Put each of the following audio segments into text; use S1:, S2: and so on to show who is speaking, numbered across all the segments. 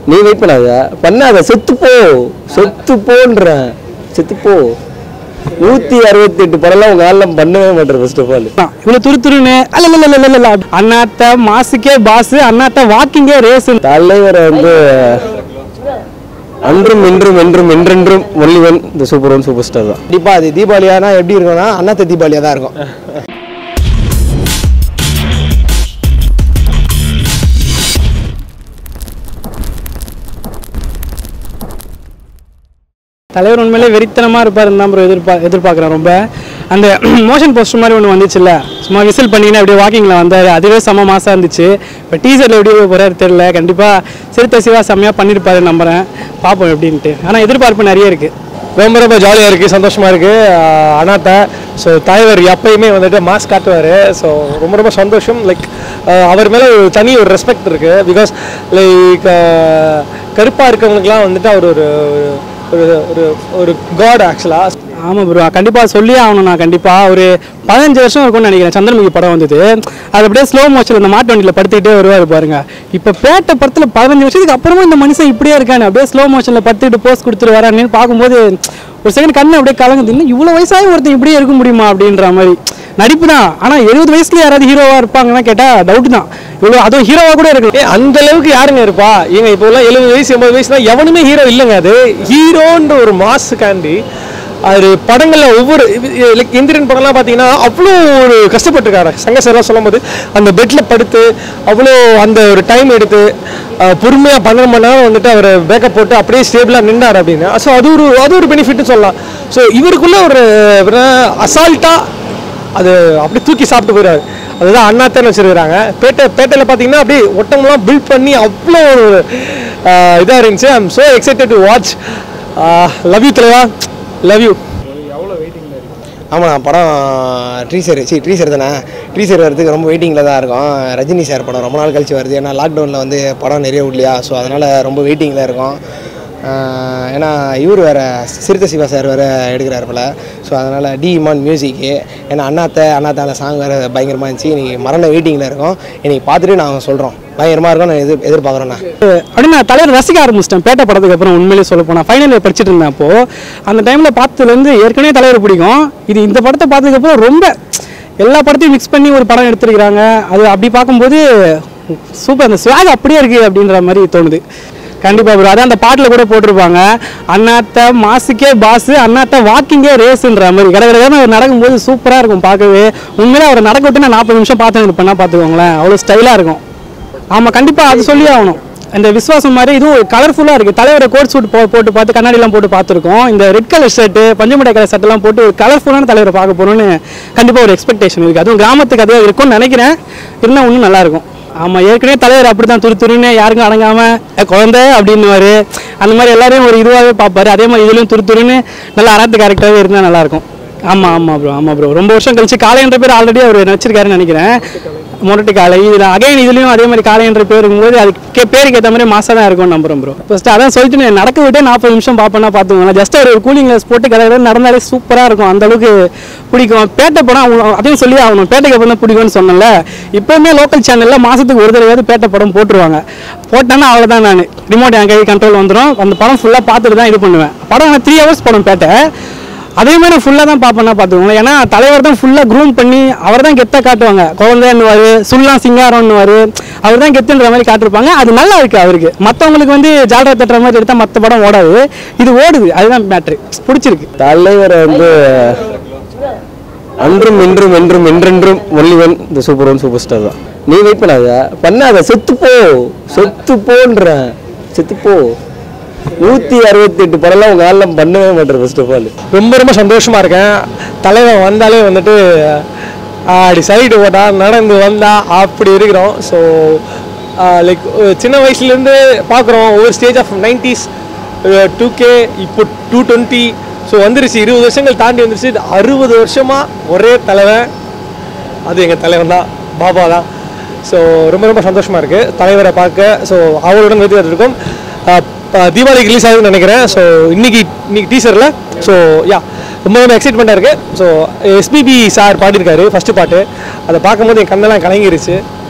S1: நீ வெயிட் பண்ணாத பண்ணாத செத்து போ செத்து போன்றேன் செத்து போ நூத்தி அறுபத்தி எட்டு படம்லாம் உங்க ஆள்லாம் பண்ணவே மாட்டேன் ஃபர்ஸ்ட் ஆஃப் ஆல்
S2: தான். இவ்வளவு துரு துருன்னு அல்ல அண்ணாத்த மாசுக்கே பாஸ் அண்ணாத்த வாக்கிங்கே ரேஸ்
S1: தலைவரை வந்து அன்றும் இன்றும் என்றும் என்றென்றும் ஒன்லிவன் இந்த சூப்பர் ஒன் சூப்பர் ஸ்டார் தான்
S3: கண்டிப்பாக அது தீபாவளியானா எப்படி இருக்கும்னா அண்ணாத்த தீபாவளியாக தான் இருக்கும்
S2: தலைவர் உண்மையிலே வெறித்தனமாக இருப்பாருன்னு தான் ப்ரோ எதிர்பா எதிர்பார்க்குறேன் ரொம்ப அந்த மோஷன் போஸ்டர் மாதிரி ஒன்று வந்துச்சுல்ல சும்மா விசில் பண்ணிங்கன்னா அப்படியே வாக்கிங்கில் வந்தார் அதுவே செம்ம மாசாக இருந்துச்சு இப்போ டீசரில் எப்படி போகிறாரு தெரில கண்டிப்பாக சிறுத்தை சிவா செம்மையாக பண்ணியிருப்பாரு நம்புகிறேன் பார்ப்போம் எப்படின்ட்டு ஆனால் எதிர்பார்ப்பு நிறைய இருக்குது
S3: ரொம்ப ரொம்ப ஜாலியாக இருக்குது சந்தோஷமாக இருக்குது அண்ணாத்த ஸோ தலைவர் எப்பயுமே வந்துட்டு மாஸ் காட்டுவார் ஸோ ரொம்ப ரொம்ப சந்தோஷம் லைக் அவர் மேலே ஒரு தனி ஒரு ரெஸ்பெக்ட் இருக்குது பிகாஸ் லைக் கருப்பாக இருக்கவங்களுக்குலாம் வந்துட்டு அவர் ஒரு ஒரு ஒரு ஒரு காட் ஆக்சுவலாக
S2: ஆமாம் ப்ரோ கண்டிப்பாக சொல்லியே ஆகணும் நான் கண்டிப்பாக ஒரு பதினஞ்சு வருஷம் இருக்கும்னு நினைக்கிறேன் சந்திரமுகி படம் வந்தது அது அப்படியே ஸ்லோ மோஷன் இந்த மாட்டு வண்டியில் படுத்துக்கிட்டே வருவார் பாருங்க இப்போ பேட்டை படத்தில் பதினஞ்சு வருஷத்துக்கு அப்புறமா இந்த மனுஷன் இப்படியே இருக்கானே அப்படியே ஸ்லோ மோஷனில் படுத்துக்கிட்டு போஸ்ட் கொடுத்துட்டு வரான்னு பார்க்கும்போது ஒரு செகண்ட் கண்ணு அப்படியே கலங்குது இன்னும் இவ்வளோ வயசாகி ஒருத்தன் இப்படியே இருக்க முடியுமா அப்படின்ற மாதிரி நடிப்பு தான் ஆனால் எழுபது வயசுல யாராவது ஹீரோவாக இருப்பாங்கன்னா கேட்டால் டவுட் தான் இவ்வளோ அதுவும் ஹீரோவாக கூட இருக்கலாம்
S3: ஏ அந்த அளவுக்கு யாருங்க இருப்பா ஏங்க இப்போ எல்லாம் எழுபது வயசு எண்பது வயசுனா எவனுமே ஹீரோ இல்லைங்க அது ஹீரோன்ற ஒரு மாசுக்காண்டி அது படங்களில் ஒவ்வொரு லைக் இந்திரன் படம்லாம் பார்த்தீங்கன்னா அவ்வளோ ஒரு கஷ்டப்பட்டிருக்காரு சங்க சார்லாம் சொல்லும்போது அந்த பெட்டில் படுத்து அவ்வளோ அந்த ஒரு டைம் எடுத்து பொறுமையாக பன்னெண்டு மணி நேரம் வந்துட்டு அவர் பேக்கப் போட்டு அப்படியே ஸ்டேபிளாக நின்றார் அப்படின்னு ஸோ அது ஒரு அது ஒரு பெனிஃபிட்னு சொல்லலாம் ஸோ இவருக்குள்ள ஒரு அசால்ட்டாக அது அப்படியே தூக்கி சாப்பிட்டு போயிடுவாரு அதுதான் அண்ணாத்தேன்னு வச்சிருக்காங்க பேட்டை பேட்டையில் பார்த்தீங்கன்னா அப்படியே ஒட்டமெல்லாம் பில்ட் பண்ணி அவ்வளோ ஒரு இதாக இருந்துச்சு I'm so excited to watch love you தலைவா லவ் யூ ஆமாண்ணா படம் ட்ரீசர் சி ட்ரீசர் தானே ட்ரீசர் வரதுக்கு ரொம்ப வெயிட்டிங்கில் தான் இருக்கும் ரஜினி சார் படம் ரொம்ப நாள் கழிச்சு வருது ஏன்னா லாக்டவுனில் வந்து படம் நிறைய விடலையா ஸோ அதனால் ரொம்ப வெயிட்டிங்கில் இருக்கும் ஆஹ் ஏன்னா இவர் வேறு சிறுத்தை சிவா சார் வேறு எடுக்கிறாரு போல ஸோ அதனால் டி இமான் மியூசிக்கு ஏன்னா அண்ணாத்த அண்ணாத்த அந்த சாங் வேறு பயங்கரமாக இருந்துச்சு இன்னைக்கு மரண வெயிட்டிங்கில் இருக்கும் இன்னைக்கு பார்த்துட்டு நாங்கள் சொல்கிறோம் பயங்கரமாக இருக்கும் நான் எதிர் எதிர்பார்க்குறேண்ணா
S2: அப்படின்னு நான் தலைவர் ரசிக்க ஆரம்பிச்சிட்டேன் பேட்டை படத்துக்கு அப்புறம் உண்மையிலேயே சொல்ல போனால் ஃபைனல் இயர் படிச்சுட்டு இருந்தேன் அப்போ அந்த டைமில் பார்த்ததுலேருந்து ஏற்கனவே தலைவர் பிடிக்கும் இது இந்த படத்தை பார்த்ததுக்கப்புறம் ரொம்ப எல்லா படத்தையும் மிக்ஸ் பண்ணி ஒரு படம் எடுத்திருக்கிறாங்க அது அப்படி பார்க்கும்போது சூப்பர் அந்த ஸ்வாக் அப்படியே இருக்குது அப்படின்ற மாதிரி தோணுது கண்டிப்பாக ப்ரோ அதான் அந்த பாட்டில் கூட போட்டிருப்பாங்க அண்ணாத்த மாசுக்கே பாஸ் அண்ணாத்த வாக்கிங்கே ரேஸுன்ற மாதிரி கடை கடை நடக்கும்போது சூப்பராக இருக்கும் பார்க்கவே உண்மையிலே அவரை நடக்க விட்டு நான் நாற்பது நிமிஷம் பார்த்து இருப்பேன்னா பார்த்துக்கோங்களேன் அவ்வளோ ஸ்டைலாக இருக்கும் ஆமாம் கண்டிப்பாக அது சொல்லி ஆகணும் இந்த விஸ்வாசம் மாதிரி இதுவும் கலர்ஃபுல்லாக இருக்குது தலைவரை கோட் சூட் போ போட்டு பார்த்து கண்ணாடிலாம் போட்டு பார்த்துருக்கோம் இந்த ரெட் கலர் ஷர்ட்டு பஞ்சமுடை கலர் ஷர்ட்லாம் போட்டு ஒரு கலர்ஃபுல்லான தலைவரை பார்க்க போகணும்னு கண்டிப்பாக ஒரு எக்ஸ்பெக்டேஷன் இருக்குது அதுவும் கிராமத்துக்கு அதுவும் இருக்கும்னு நினைக்கிறேன் இருந்தால் இன்னும் நல்லாயிருக்கும் ஆமாம் ஏற்கனவே தலைவர் அப்படி தான் துரு துருன்னு யாருக்கும் அடங்காமல் குழந்தை அப்படின்னுவாரு அந்த மாதிரி எல்லாரையும் ஒரு இதுவாகவே பார்ப்பாரு அதே மாதிரி இதுலேயும் துரு துருன்னு நல்லா அராத்து கேரக்டராகவே இருந்தால் நல்லாயிருக்கும் ஆமாம் ஆமாம் ப்ரோ ஆமாம் ப்ரோ ரொம்ப வருஷம் கழிச்சு காளையன்ற பேர் ஆல்ரெடி அவர் நடிச்சிருக்காருன்னு நினைக்கிறேன் முரட்டு காலை இதில் அகைன் இதுலேயும் அதே மாதிரி காளையன்ற பேர் இருக்கும்போது அது கே பேருக்கு ஏற்ற மாதிரி மாசாக தான் இருக்கும்னு நம்புறேன் ப்ரோ ஃபஸ்ட் அதான் சொல்லிட்டு நான் நடக்க விட்டே நாற்பது நிமிஷம் பார்ப்பேன்னா பார்த்துக்கோங்களேன் ஜஸ்ட் ஒரு கூலிங் கிளாஸ் போட்டு கதை நடந்தாலே சூப்பராக இருக்கும் அந்த அளவுக்கு பிடிக்கும் பேட்டை படம் அவங்க- அதையும் சொல்லி ஆகணும் பேட்டைக்கு அப்புறம் தான் பிடிக்கும்னு சொன்னேன்ல இப்போவுமே லோக்கல் சேனலில் மாதத்துக்கு ஒரு தடவையாவது பேட்டை படம் போட்டுருவாங்க போட்டேன்னா அவ்வளோதான் நான் ரிமோட் என் கை கண்ட்ரோல் வந்துடும் அந்த படம் ஃபுல்லாக பார்த்துட்டு தான் இது பண்ணுவேன் படம் த்ரீ ஹவர்ஸ் படம் பேட்டை அதே மாதிரி ஃபுல்லாக தான் பார்ப்பேன்னா பார்த்துக்கோங்களேன் ஏன்னா தலைவர் தான் ஃபுல்லாக க்ரூம் பண்ணி அவர் தான் கெத்தாக காட்டுவாங்க குழந்தைன்னுவார் சுல்லா சிங்காரம்னுவார் அவர் தான் கெத்துன்ற மாதிரி காட்டிருப்பாங்க அது நல்லா இருக்குது அவருக்கு மற்றவங்களுக்கு வந்து ஜாலரா தட்டுற மாதிரி எடுத்தால் மற்ற படம் ஓடாது இது ஓடுது அதுதான் மேட்ரு பிடிச்சிருக்கு
S1: தலைவரை வந்து அன்றும் இன்றும் என்றும் என்றென்றும் ஒன்லிவன் இந்த சூப்பர் ஒன் சூப்பர் ஸ்டார் தான் நீ வெயிட் பண்ணாத பண்ணாத செத்து போ செத்து போன்றேன் செத்து போ நூத்தி அறுபத்தி எட்டு படம்லாம் உங்க ஆள்லாம் பண்ணவே மாட்டேன் ஃபர்ஸ்ட் ஆஃப் ஆல்
S3: ரொம்ப ரொம்ப சந்தோஷமா இருக்கேன் தலைவன் வந்தாலே வந்துட்டு அப்படி சைடு ஓட்டா நடந்து வந்தா அப்படி இருக்கிறோம் ஸோ லைக் சின்ன வயசுலேருந்து பார்க்குறோம் ஒவ்வொரு stage of nineties two K இப்போ டூ டுவெண்ட்டி ஸோ வந்துருச்சு இருபது வருஷங்கள் தாண்டி வந்துருச்சு அறுபது வருஷமாக ஒரே தலைவன் அது எங்கள் தலைவன் தான் பாபா தான் ஸோ ரொம்ப ரொம்ப சந்தோஷமாக இருக்குது தலைவரை பார்க்க ஸோ அவருடன் வெற்றி இருக்கும் தீபாவளிக்கு ரிலீஸ் ஆகுதுன்னு நினைக்கிறேன் ஸோ இன்னைக்கு இன்னைக்கு டீசரில் ஸோ யா ரொம்ப ரொம்ப எக்ஸைட்மெண்ட்டாக இருக்குது ஸோ எஸ்பிபி சார் பாடியிருக்காரு ஃபஸ்ட்டு பாட்டு அதை பார்க்கும்போது என் கண்ணெல்லாம் கலங்கிருச்சு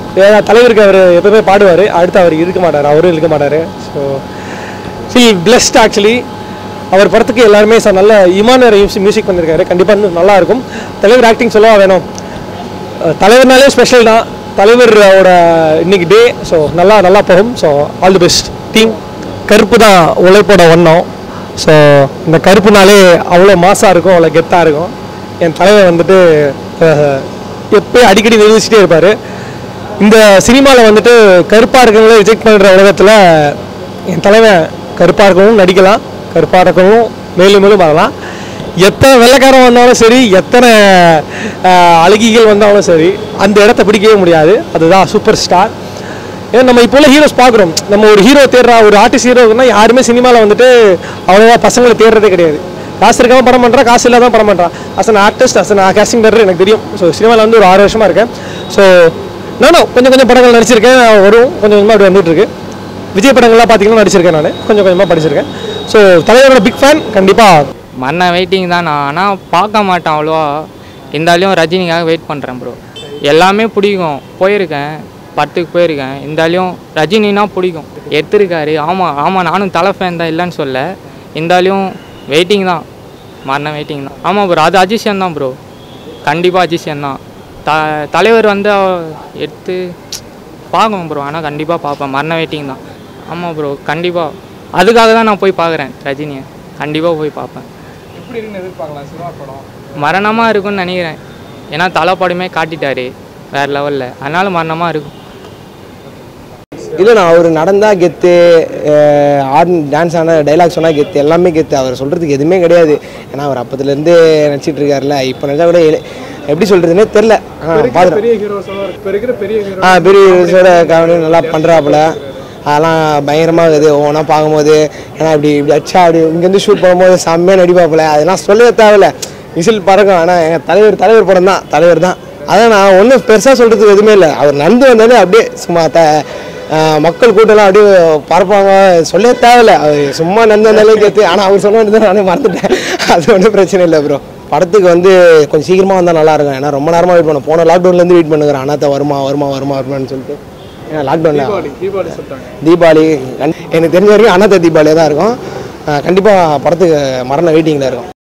S3: ஏன்னா தலைவருக்கு அவர் எப்பவுமே பாடுவார் அடுத்து அவர் இருக்க மாட்டார் அவரும் இருக்க மாட்டார் ஸோ ஃபீல் பிளெஸ்ட் ஆக்சுவலி அவர் படத்துக்கு எல்லாருமே சார் நல்ல இமான மியூசிக் பண்ணியிருக்காரு கண்டிப்பாக இன்னும் நல்லா இருக்கும் தலைவர் ஆக்டிங் சொல்லவா வேணும் அஹ் தலைவர்னாலே ஸ்பெஷல் தான் தலைவரோட இன்னைக்கு டே ஸோ நல்லா நல்லா போகும் so all the best team கருப்பு தான் உழைப்போட ஒன்றம் ஸோ இந்த கருப்புனாலே அவ்வளோ மாசாக இருக்கும் அவ்வளோ கெத்தாக இருக்கும் என் தலைவர் வந்துட்டு அஹ், எப்பயும் அடிக்கடி நிரூபிச்சுட்டே இருப்பார் இந்த சினிமாவில் வந்துட்டு கருப்பாக இருக்கவங்களே ரிஜெக்ட் பண்ணுற உலகத்தில் என் தலைவன் கருப்பாக இருக்கவும் நடிக்கலாம் கருப்பாக இருக்கவும் மேலும் மேலும் வரலாம் எத்தனை வெள்ளைக்காரன் வந்தாலும் சரி எத்தனை ஆஹ், அழகிகள் வந்தாலும் சரி அந்த இடத்த பிடிக்கவே முடியாது அதுதான் சூப்பர் ஸ்டார் ஏன்னா நம்ம இப்போ உள்ள ஹீரோஸ் பார்க்குறோம் நம்ம ஒரு ஹீரோ தேடுறா ஒரு ஆர்டிஸ்ட் ஹீரோக்குன்னா யாருமே சினிமாவில் வந்துட்டு அவ்வளோவா பசங்களை தேடுறதே கிடையாது காசு இருக்காம படம் பண்ணுறா காசு இல்லாத படம் பண்ணுறான் as an artist as an casting director எனக்கு தெரியும் ஸோ சினிமாவில் வந்து ஒரு ஆறு வருஷமாக இருக்கேன் ஸோ நானும் கொஞ்சம் கொஞ்சம் படங்கள் நடிச்சிருக்கேன் வரும் கொஞ்சம் கொஞ்சமாக அப்படி வந்துட்டு இருக்கு விஜய் படங்கள்லாம் பார்த்தீங்கன்னா நடிச்சிருக்கேன் நான் கொஞ்சம் கொஞ்சமாக படிச்சிருக்கேன் ஸோ தலைவரோட பிக் ஃபேன் கண்டிப்பாக
S4: மரண வெயிட்டிங் தான் நான் ஆனால் பார்க்க மாட்டேன் அவ்வளோவா இருந்தாலும் ரஜினிக்காக வெயிட் பண்ணுறேன் ப்ரோ எல்லாமே பிடிக்கும் போயிருக்கேன் படத்துக்கு போயிருக்கேன் இருந்தாலும் ரஜினினா பிடிக்கும் எடுத்திருக்காரு ஆமாம் ஆமாம் நானும் தலை ஃபேன் தான் இல்லைன்னு சொல்ல இருந்தாலும் வெயிட்டிங் தான் மரண வெயிட்டிங் தான் ஆமாம் ப்ரோ அது அஜிஷன் தான் ப்ரோ கண்டிப்பாக அஜிஷன் தான் த தலைவர் வந்து அவ- எடுத்து பார்க்கணும் ப்ரோ ஆனால் கண்டிப்பாக பார்ப்பேன் மரண வெயிட்டிங் தான் ஆமாம் ப்ரோ கண்டிப்பாக அதுக்காக தான் நான் போய் பார்க்குறேன் ரஜினியை கண்டிப்பாக போய் பார்ப்பேன் மரணமாக இருக்கும்னு நினைக்கிறேன் ஏன்னா தலை படமே காட்டிட்டாரு வேறு லெவலில் அதனால மரணமாக இருக்கும்
S1: இல்லைண்ணா அவர் நடந்தா கெத்து அஹ் ஆடு டான்ஸ் ஆன டைலாக் சொன்னா கெத்து எல்லாமே கெத்து அவர் சொல்கிறதுக்கு எதுவுமே கிடையாது ஏன்னா அவர் அப்பத்துலேருந்து நடிச்சிட்டு இருக்காருல்ல இப்போ நினச்சா கூட எ- எப்படி சொல்கிறதுனே தெரில பார்த்துட்டேன்
S3: பெரிய ஹீரோஸோட இப்போ இருக்கிற பெரிய ஹீரோ
S1: ஆ பெரிய ஹீரோஸோட காமெடி நல்லா பண்ணுறாப்புல அதெல்லாம் பயங்கரமாக இருக்குது ஒவ்வொன்றா பார்க்கும்போது ஏன்னா இப்படி இப்படி அச்சா அப்படி இங்கேருந்து ஷூட் பண்ணும்போது செம்மையாக நடிப்பாப்புல அதெல்லாம் சொல்லவே தேவையில்ல விசில் பறக்கும் ஆனால் எங்கள் தலைவர் தலைவர் படம் தான் தலைவர் தான் அதான் நான் ஒன்றும் பெருசாக சொல்கிறதுக்கு எதுவுமே இல்லை அவர் நடந்து வந்தாலே அப்படியே சும்மா த ஆ, மக்கள் கூட்டம்லாம் அப்படியே பறப்பாங்க சொல்லவே தேவையில்ல அவர் சும்மா நடந்து வந்தாலே கேத்து ஆனால் அவர் சொன்ன வேண்டியது நானே மறந்துட்டேன் அது ஒன்றும் பிரச்சனை இல்லை ப்ரோ படத்துக்கு வந்து கொஞ்சம் சீக்கிரமாக வந்தால் நல்லா இருக்கும் ஏன்னா ரொம்ப நேரமாக வெயிட் பண்ண போன லாக்டவுன்லேருந்து வெயிட் பண்ணுங்கிறேன் அண்ணாத்த வருமா வருமா வருமா வருமான்னு சொல்லிட்டு ஏன்னா லாக்டவுனில்
S3: தீபாவளி சொல்லிட்டாங்க
S1: தீபாவளி கண்- எனக்கு தெரிஞ்ச வரைக்கும் அண்ணாத்த தீபாவளியாக தான் இருக்கும் கண்டிப்பாக படத்துக்கு மரண வெயிட்டிங்கில் இருக்கும்